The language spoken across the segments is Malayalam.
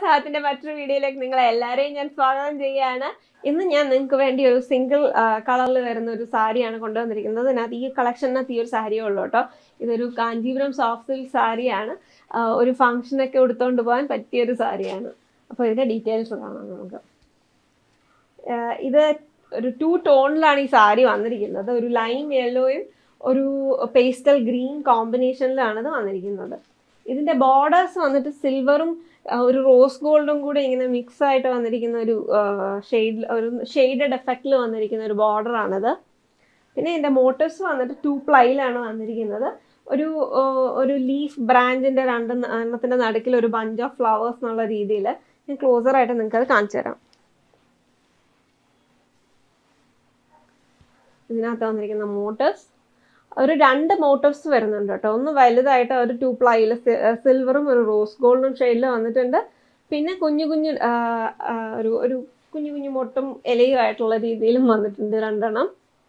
സാഹത്തിന്റെ മറ്റൊരു വീഡിയോയിലേക്ക് നിങ്ങളെ എല്ലാവരെയും ഞാൻ സ്വാഗതം ചെയ്യുകയാണ് ഇന്ന് ഞാൻ നിങ്ങൾക്ക് വേണ്ടി ഒരു സിംഗിൾ കളറിൽ വരുന്ന ഒരു സാരിയാണ് കൊണ്ടുവന്നിരിക്കുന്നത് ഇതിനകത്ത് ഈ കളക്ഷനകത്ത് ഈ ഒരു സാരിയേ ഉള്ളൂ കേട്ടോ ഇതൊരു കാഞ്ചീപുരം സോഫ്റ്റ് സിൽക്ക് സാരിയാണ് ആ, ഒരു ഫംഗ്ഷനൊക്കെ എടുത്തുകൊണ്ട് പോകാൻ പറ്റിയ ഒരു സാരിയാണ് അപ്പോൾ ഇതിന്റെ ഡീറ്റെയിൽസ് കാണാം നമുക്ക് ആ, ഇത് ഒരു ടു ടോണിലാണ് ഈ സാരി വന്നിരിക്കുന്നത് ഒരു ലൈം യെല്ലോയും ഒരു പേസ്റ്റൽ ഗ്രീൻ കോമ്പിനേഷനിലാണ് ഇത് വന്നിരിക്കുന്നത് ഇതിന്റെ ബോർഡേഴ്സ് വന്നിട്ട് സിൽവറും ഒരു റോസ് ഗോൾഡും കൂടെ ഇങ്ങനെ മിക്സ് ആയിട്ട് വന്നിരിക്കുന്ന ഒരു ഷെയ്ഡ് ഒരു ഷെയ്ഡഡ് എഫക്റ്റിൽ വന്നിരിക്കുന്ന ഒരു ബോർഡർ ആണിത് പിന്നെ ഇതിന്റെ മോട്ടീവ്സ് വന്നിട്ട് ടു പ്ലൈയിലാണ് വന്നിരിക്കുന്നത് ഒരു ആ, ഒരു ലീഫ് ബ്രാഞ്ചിന്റെ രണ്ട് ന- എണ്ണത്തിന്റെ നടുക്കിൽ ഒരു ബഞ്ച് ഓഫ് ഫ്ലവേഴ്സ് എന്നുള്ള രീതിയിൽ ഞാൻ ക്ലോസർ ആയിട്ട് നിങ്ങൾക്ക് അത് കാണിച്ചു തരാം ഇതിനകത്ത് വന്നിരിക്കുന്ന മോട്ടീവ്സ് ഒരു രണ്ട് മോട്ടീവ്സ് വരുന്നുണ്ട് കേട്ടോ ഒന്ന് വലുതായിട്ട് ഒരു ടു പ്ലൈയിൽ സിൽവറും ഒരു റോസ് ഗോൾഡും ഷെയ്ഡിൽ വന്നിട്ടുണ്ട് പിന്നെ കുഞ്ഞു കുഞ്ഞു ആ, ആ, ഒരു ഒരു കുഞ്ഞു കുഞ്ഞു മൊട്ടും ഇലയും ആയിട്ടുള്ള രീതിയിലും വന്നിട്ടുണ്ട് രണ്ടെണ്ണം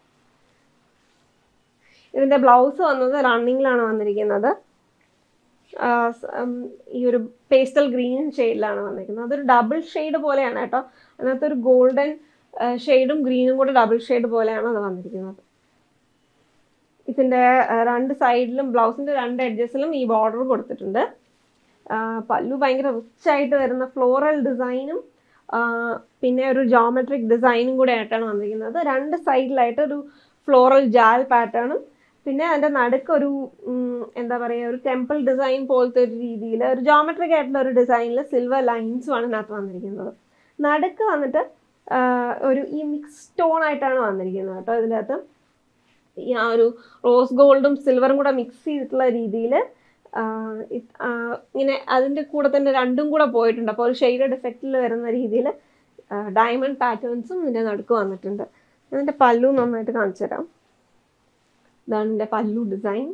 ഇതിന്റെ ബ്ലൗസ് വന്നത് റണ്ണിങ്ങിലാണ് വന്നിരിക്കുന്നത് ആ, സ്- ഉം, ഈ ഒരു പേസ്റ്റൽ ഗ്രീൻ ഷെയ്ഡിലാണ് വന്നിരിക്കുന്നത് അതൊരു ഡബിൾ ഷെയ്ഡ് പോലെയാണ് കേട്ടോ അതിനകത്ത് ഒരു ഗോൾഡൻ ഷെയ്ഡും ഗ്രീനും കൂടെ ഡബിൾ ഷെയ്ഡ് പോലെയാണ് അത് വന്നിരിക്കുന്നത് ഇതിന്റെ ആ, രണ്ട് സൈഡിലും ബ്ലൗസിന്റെ രണ്ട് എഡ്ജസിലും ഈ ബോർഡർ കൊടുത്തിട്ടുണ്ട് ആ, പല്ലു ഭയങ്കര റിച്ച് ആയിട്ട് വരുന്ന ഫ്ലോറൽ ഡിസൈനും പിന്നെ ഒരു ജോമെട്രിക് ഡിസൈനും കൂടെ ആയിട്ടാണ് വന്നിരിക്കുന്നത് രണ്ട് സൈഡിലായിട്ട് ഒരു ഫ്ലോറൽ ജാൽ പാറ്റേണും പിന്നെ അതിന്റെ നടുക്ക് ഒരു ഉം, എന്താ പറയുക ഒരു ടെമ്പിൾ ഡിസൈൻ പോലത്തെ ഒരു രീതിയിൽ ഒരു ജോമെട്രിക് ആയിട്ടുള്ള ഒരു ഡിസൈനിൽ സിൽവർ ലൈൻസും ആണ് ഇതിനകത്ത് വന്നിരിക്കുന്നത് നടുക്ക് വന്നിട്ട് ആ, ഒരു ഈ മിക്സ് ടോൺ ആയിട്ടാണ് വന്നിരിക്കുന്നത് കേട്ടോ ഇതിൻ്റെ അകത്ത് ഈ ആ ഒരു റോസ് ഗോൾഡും സിൽവറും കൂടെ മിക്സ് ചെയ്തിട്ടുള്ള രീതിയിൽ ഇങ്ങനെ അതിൻ്റെ കൂടെ തന്നെ രണ്ടും കൂടെ പോയിട്ടുണ്ട് അപ്പോൾ ഒരു ഷെയ്ഡഡ് എഫക്റ്റിൽ വരുന്ന രീതിയിൽ ഡയമണ്ട് പാറ്റേൺസും ഇതിൻ്റെ നടുക്ക് വന്നിട്ടുണ്ട് ഇതിൻ്റെ പല്ലു നന്നായിട്ട് കാണിച്ചു തരാം ഇതാണ് എൻ്റെ പല്ലു ഡിസൈൻ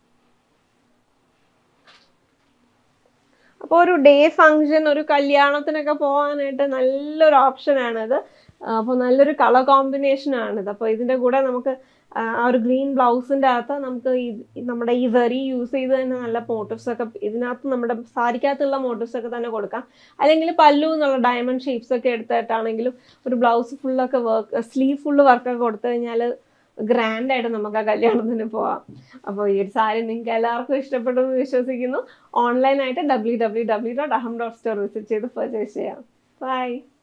അപ്പോൾ ഒരു ഡേ ഫങ്ഷൻ ഒരു കല്യാണത്തിനൊക്കെ പോകാനായിട്ട് നല്ലൊരു ഓപ്ഷനാണിത് അപ്പോൾ നല്ലൊരു കളർ കോമ്പിനേഷൻ ആണിത് അപ്പോൾ ഇതിൻ്റെ കൂടെ നമുക്ക് ആ ആ ഒരു ഗ്രീൻ ബ്ലൗസിൻ്റെ അകത്ത് നമുക്ക് ഈ ഈ നമ്മുടെ ഈ വെറി യൂസ് ചെയ്ത് തന്നെ നല്ല മോട്ടീവ്സ് ഒക്കെ ഇതിനകത്ത് നമ്മുടെ സാരിക്കകത്തുള്ള മോട്ടീവ്സ് ഒക്കെ തന്നെ കൊടുക്കാം അല്ലെങ്കിൽ പല്ലു എന്നുള്ള ഡയമണ്ട് ഷേപ്സ് ഒക്കെ എടുത്തിട്ടാണെങ്കിലും ഒരു ബ്ലൗസ് ഫുള്ളൊക്കെ വർക്ക് സ്ലീവ് ഫുള്ള് വർക്കൊക്കെ കൊടുത്തു കഴിഞ്ഞാൽ ഗ്രാൻഡ് ആയിട്ട് നമുക്ക് ആ കല്യാണത്തിന് പോവാം അപ്പോൾ ഈ ഒരു സാരി നിങ്ങൾക്ക് എല്ലാവർക്കും ഇഷ്ടപ്പെട്ടു എന്ന് വിശ്വസിക്കുന്നു ഓൺലൈനായിട്ട് W W W dot Aham dot store visit ചെയ്ത് പർച്ചേസ് ചെയ്യാം ബൈ